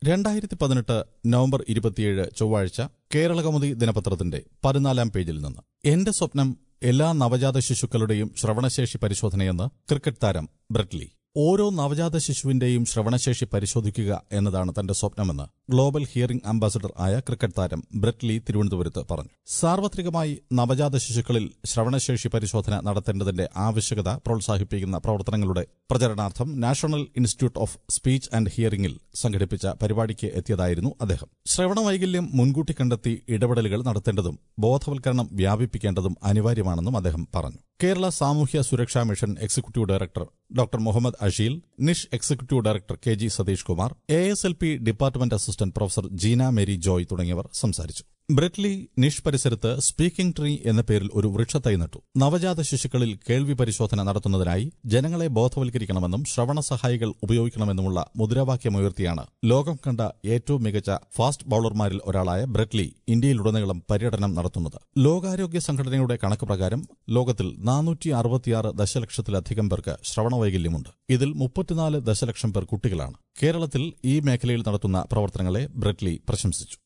രണ്ടായിരത്തി പതിനെട്ട് നവംബർ ഇരുപത്തിയേഴ് ചൊവ്വാഴ്ച കേരളകൗമുദി ദിനപത്രത്തിന്റെ പതിനാലാം പേജിൽ നിന്ന് എന്റെ സ്വപ്നം എല്ലാ നവജാത ശിശുക്കളുടെയും ശ്രവണശേഷി പരിശോധനയെന്ന് ക്രിക്കറ്റ് താരം ബ്രെറ്റ്ലി ഓരോ നവജാത ശിശുവിന്റെയും ശ്രവണശേഷി പരിശോധിക്കുക എന്നതാണ് തന്റെ സ്വപ്നമെന്ന് ഗ്ലോബൽ ഹിയറിംഗ് അംബാസഡർ ആയ ക്രിക്കറ്റ് താരം ബ്രെറ്റ്ലി തിരുവനന്തപുരത്ത് പറഞ്ഞു സാർവത്രികമായി നവജാത ശിശുക്കളിൽ ശ്രവണശേഷി പരിശോധന നടത്തേണ്ടതിന്റെ ആവശ്യകത പ്രോത്സാഹിപ്പിക്കുന്ന പ്രവർത്തനങ്ങളുടെ പ്രചരണാർത്ഥം national institute of speech and ഹിയറിംഗിൽ സംഘടിപ്പിച്ച പരിപാടിക്ക് എത്തിയതായിരുന്നു അദ്ദേഹം ശ്രവണവൈകല്യം മുൻകൂട്ടി കണ്ടെത്തി ഇടപെടലുകൾ നടത്തേണ്ടതും ബോധവൽക്കരണം വ്യാപിപ്പിക്കേണ്ടതും അനിവാര്യമാണെന്നും അദ്ദേഹം പറഞ്ഞു കേരള സാമൂഹ്യ സുരക്ഷാ mission executive director doctor Muhammad Asheel NISH executive director K G Satheesh Kumar A S L P department assistant professor Jeena Mary Joy തുടങ്ങിയവർ സംസാരിച്ചു ബ്രെറ്റ്ലി നിഷ് പരിസരത്ത് സ്പീക്കിംഗ് ട്രീ എന്ന പേരിൽ ഒരു വൃക്ഷത്തൈ നട്ടു നവജാത ശിശുക്കളിൽ കേൾവി പരിശോധന നടത്തുന്നതിനായി ജനങ്ങളെ ബോധവൽക്കരിക്കണമെന്നും ശ്രവണ സഹായികൾ ഉപയോഗിക്കണമെന്നുമുള്ള മുദ്രാവാക്യമുയർത്തിയാണ് ലോകം കണ്ട ഏറ്റവും മികച്ച ഫാസ്റ്റ് ബൌളർമാരിൽ ഒരാളായ ബ്രെറ്റ്ലി ഇന്ത്യയിലുടനീളം പര്യടനം നടത്തുന്നത് ലോകാരോഗ്യ സംഘടനയുടെ കണക്ക് പ്രകാരം ലോകത്തിൽ നാനൂറ്റി അറുപത്തിയാറ് ദശലക്ഷത്തിലധികം പേർക്ക് ശ്രവണവൈകല്യമുണ്ട് ഇതിൽ മുപ്പത്തിനാല് ദശലക്ഷം പേർ കുട്ടികളാണ് കേരളത്തിൽ ഈ മേഖലയിൽ നടത്തുന്ന പ്രവർത്തനങ്ങളെ ബ്രെറ്റ്ലി പ്രശംസിച്ചു